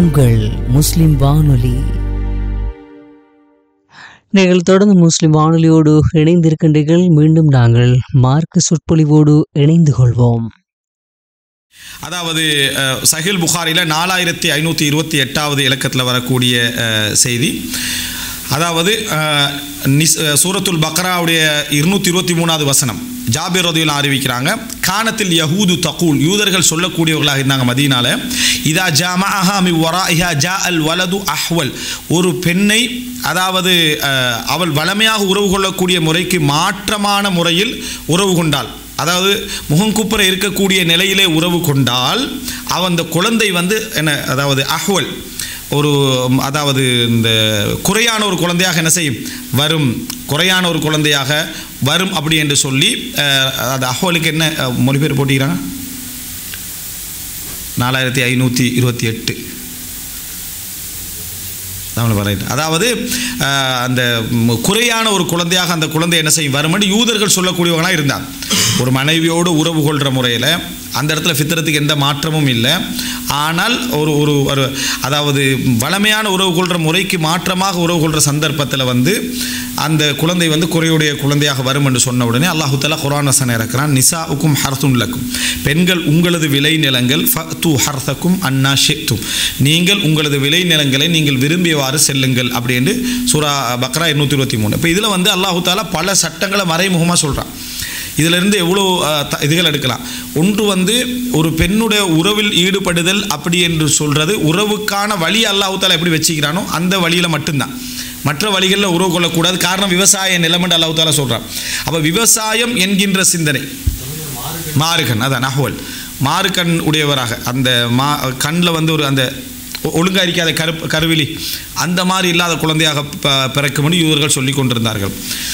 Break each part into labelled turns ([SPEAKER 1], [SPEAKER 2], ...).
[SPEAKER 1] உங்கள் முஸ்லிம் வானொலி நீங்கள் தொடர்ந்து முஸ்லிம் வானொலியோடு இணைந்திருக்கின்றீர்கள் மீண்டும் நாங்கள் மார்க்க சொற்பொழிவோடு இணைந்து கொள்வோம்
[SPEAKER 2] அதாவது அஹ், சஹில் புகாரியில் நாலாயிரத்தி ஐநூற்றி இருபத்தி எட்டாவது இலக்கத்தில் வரக்கூடிய அஹ், செய்தி அதாவது அஹ், நிஸ் அஹ், சூரத்துல் பக்ராவுடைய இருநூற்றி இருபத்தி மூணாவது வசனம் ஜாபிர் ரதியில் அறிவிக்கிறாங்க கானத்தில் யஹூது தகூல் யூதர்கள் சொல்லக்கூடியவர்களாக இருந்தாங்க மதீனால இதா ஜாமஹா மி வராஇஹா ஜா அல் வலது அஹ்வல் ஒரு பெண்ணை அதாவது அஹ், அவள் வளமையாக உறவு கொள்ளக்கூடிய முறைக்கு மாற்றமான முறையில் உறவு கொண்டாள் அதாவது முகங்குப்புற இருக்கக்கூடிய நிலையிலே உறவு கொண்டால் அவன் அந்த குழந்தை வந்து என்ன அதாவது அஹ்வல் ஒரு ம், அதாவது இந்த குறையான ஒரு குழந்தையாக என்ன செய்யும் வரும் குறையான ஒரு குழந்தையாக வரும் அப்படி என்று சொல்லி அஹ், அது அஹ்வலுக்கு என்ன அஹ், மொழிபெயர்ப்பு போட்டிக்கிறாங்க நாலாயிரத்தி ஐநூற்றி இருபத்தி எட்டு தமிழ் ரைட் அதாவது அஹ், அந்த ம், குறையான ஒரு குழந்தையாக அந்த குழந்தை என்ன செய்யும் வருமென்று யூதர்கள் சொல்லக்கூடியவங்களாக இருந்தாங்க ஒரு மனைவியோடு உறவு கொள்கிற முறையில் அந்த இடத்துல ஃபித்திரத்துக்கு எந்த மாற்றமும் இல்லை ஆனால் ஒரு ஒரு ஒரு அதாவது வளமையான உறவு கொள்கிற முறைக்கு மாற்றமாக உறவு கொள்கிற சந்தர்ப்பத்தில் வந்து அந்த குழந்தை வந்து குறையுடைய குழந்தையாக வரும் என்று சொன்ன உடனே அல்லாஹு தலா குரான் வசனம் இறக்குறான் நிசா உக்கும் ஹர்துன் லக்கும் பெண்கள் உங்களது விளை நிலங்கள் ஃபத்து ஹர்தக்கும் அன்னா ஷித்தும் நீங்கள் உங்களது விளை நிலங்களை நீங்கள் விரும்பியவாறு செல்லுங்கள் அப்படி என்று சூரா பக்ரா இருநூத்தி இருபத்தி மூணு இப்போ இதில் வந்து அல்லாஹு தாலா பல சட்டங்களை மறைமுகமாக சொல்கிறான் இதிலிருந்து எவ்வளோ அஹ், த- இதுகள் எடுக்கலாம் ஒன்று வந்து ஒரு பெண்ணுடைய உறவில் ஈடுபடுதல் அப்படி என்று சொல்கிறது உறவுக்கான வழி அல்லாஹு தாலா எப்படி வச்சுக்கிறானோ அந்த வழியில் மட்டும்தான் மற்ற வழிகளில் உறவு கொள்ளக்கூடாது காரணம் விவசாய நிலமண்டு அல்லாஹு தாலா சொல்கிறான் அப்போ விவசாயம் என்கின்ற சிந்தனை மாறுகண் அதான் நஹ்வல் மாறுகண் உடையவராக அந்த மா கண்ணில் வந்து ஒரு அந்த ஒ- ஒழுங்கா இருக்காத கரு கருவிலி அந்த மாதிரி இல்லாத குழந்தையாக ப- பிறக்கும்னு யூதர்கள் சொல்லி கொண்டிருந்தார்கள்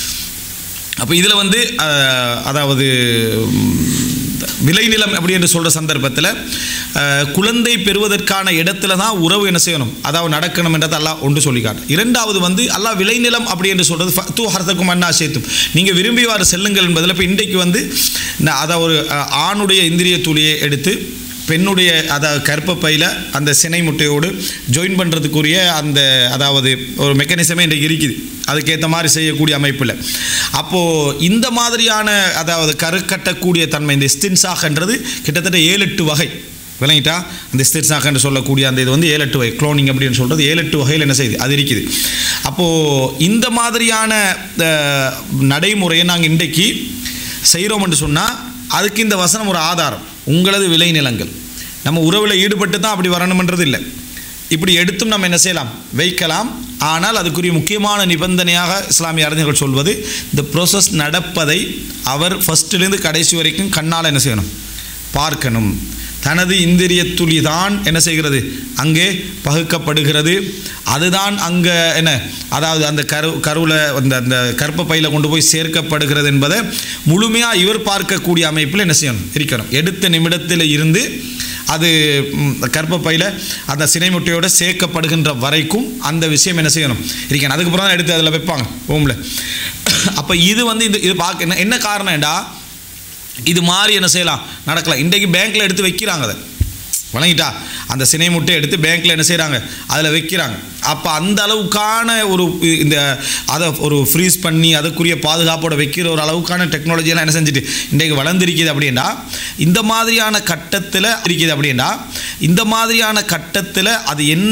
[SPEAKER 2] அப்போ இதில் வந்து அஹ், அதாவது ம், விளைநிலம் அப்படி என்று சொல்கிற சந்தர்ப்பத்தில் அஹ், குழந்தை பெறுவதற்கான இடத்துல தான் உறவு என்ன செய்யணும் அதாவது நடக்கணும் என்றதை அல்லாஹ் ஒன்று சொல்லிக்காட்டு இரண்டாவது வந்து அல்லாஹ் விளைநிலம் அப்படி என்று சொல்கிறது தூ ஹர்த்தக்கும் அண்ணா சேத்தும் நீங்கள் விரும்பிவாறு செல்லுங்கள் என்பதில் இப்போ இன்றைக்கு வந்து ந- அதாவது ஒரு அஹ், ஆணுடைய இந்திரிய துளியை எடுத்து பெண்ணுடைய அதாவது கர்ப்பப்பையில் அந்த சினை முட்டையோடு ஜாயின் பண்ணுறதுக்குரிய அந்த அதாவது ஒரு மெக்கானிசமே இன்றைக்கு இருக்குது அதுக்கேற்ற மாதிரி செய்யக்கூடிய அமைப்பில் அப்போது இந்த மாதிரியான அதாவது கரு கட்டக்கூடிய தன்மை இந்த ஸ்டின்சாகன்றது கிட்டத்தட்ட ஏழு எட்டு வகை விளங்கிட்டா அந்த ஸ்டின்சாகன்னு சொல்லக்கூடிய அந்த இது வந்து ஏழு எட்டு வகை க்ளோனிங் அப்படின்னு சொல்கிறது ஏழு எட்டு வகையில் என்ன செய்யுது அது இருக்குது அப்போது இந்த மாதிரியான அஹ், நடைமுறையை நாங்கள் இன்றைக்கு செய்கிறோம் என்று சொன்னால் அதுக்கு இந்த வசனம் ஒரு ஆதாரம் உங்களது விளைநிலங்கள் நம்ம உறவில் ஈடுபட்டு தான் அப்படி வரணுமன்றது இல்லை இப்படி எடுத்தும் நம்ம என்ன செய்யலாம் வைக்கலாம் ஆனால் அதுக்குரிய முக்கியமான நிபந்தனையாக இஸ்லாமிய அறிஞர்கள் சொல்வது இந்த ப்ரோசஸ் நடப்பதை அவர் ஃபஸ்ட்டிலேருந்து கடைசி வரைக்கும் கண்ணால் என்ன செய்யணும் பார்க்கணும் தனது இந்திரிய துளி தான் என்ன செய்கிறது அங்கே பகுக்கப்படுகிறது அதுதான் அங்கே என்ன அதாவது அந்த கரு கருவில் அந்த அந்த கற்பப்பையில் கொண்டு போய் சேர்க்கப்படுகிறது என்பதை முழுமையாக இவர் பார்க்கக்கூடிய அமைப்பில் என்ன செய்யணும் இருக்கணும் எடுத்த நிமிடத்தில் இருந்து அது ம், கர்ப்பப்பையில் அந்த சினை முட்டையோட சேர்க்கப்படுகின்ற வரைக்கும் அந்த விஷயம் என்ன செய்யணும் இருக்கணும் அதுக்கப்புறம் தான் எடுத்து அதில் வைப்பாங்க ஹோமில் அப்போ இது வந்து இந்த இது பார்க்க என்ன என்ன காரணம்டா இது மாதிரி என்ன செய்யலாம் நடக்கலாம் இன்றைக்கு பேங்க்கில் எடுத்து வைக்கிறாங்க அதை வழங்கிட்டா அந்த சினை முட்டை எடுத்து பேங்க்கில் என்ன செய்கிறாங்க அதில் வைக்கிறாங்க அப்போ அந்த அளவுக்கான ஒரு இ- இந்த அதை ஒரு ஃப்ரீஸ் பண்ணி அதுக்குரிய பாதுகாப்போட வைக்கிற ஒரு அளவுக்கான டெக்னாலஜியெல்லாம் என்ன செஞ்சுட்டு இன்றைக்கு வளர்ந்துருக்குது அப்படின்னா இந்த மாதிரியான கட்டத்தில் இருக்குது அப்படின்னா இந்த மாதிரியான கட்டத்தில் அது என்ன